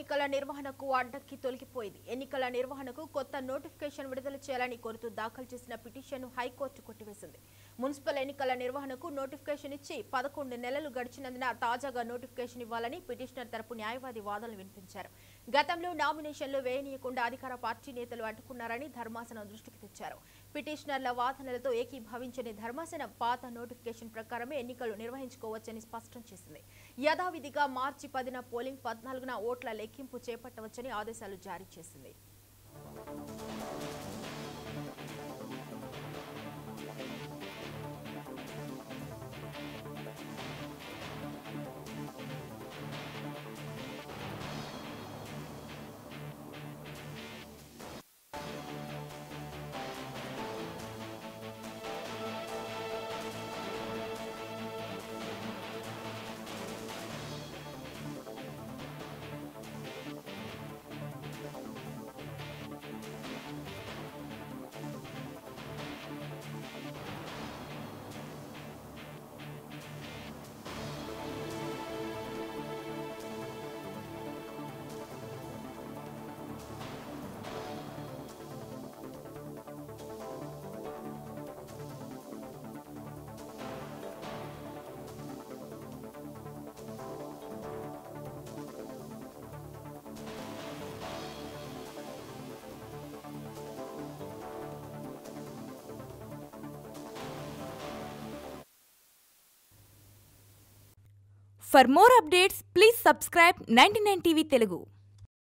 ఎన్నికల నిర్వహణకు అడ్డంకి తొలగిపోయింది ఎన్నికల నిర్వహణకు కొత్త నోటిఫికేషన్ విడుదల చేయాలని కోరుతూ దాఖలు చేసిన పిటిషన్ను హైకోర్టు కొట్టివేసింది మున్సిపల్ ఎన్నికల నిర్వహణకు నోటిఫికేషన్ ఇచ్చి పదకొండు నెలలు గడిచినందున తాజాగా నోటిఫికేషన్ ఇవ్వాలని పిటిషనర్ తరపు న్యాయవాది వాదనలు వినిపించారు గతంలో నామినేషన్లు వేయనీయకుండా అధికార పార్టీ నేతలు అడ్డుకున్నారని ధర్మాసనం దృష్టికి తెచ్చారు పిటిషనర్ల వాదనలతో ఏకీభవించని ధర్మాసనం పాత నోటిఫికేషన్ ప్రకారమే ఎన్నికలు నిర్వహించుకోవచ్చని స్పష్టం చేసింది యథావిధిగా మార్చి పదిన పోలింగ్ పద్నాలుగున ఓట్ల లెక్కింపు చేపట్టవచ్చని ఆదేశాలు జారీ చేసింది For more updates, please subscribe 99 TV Telugu.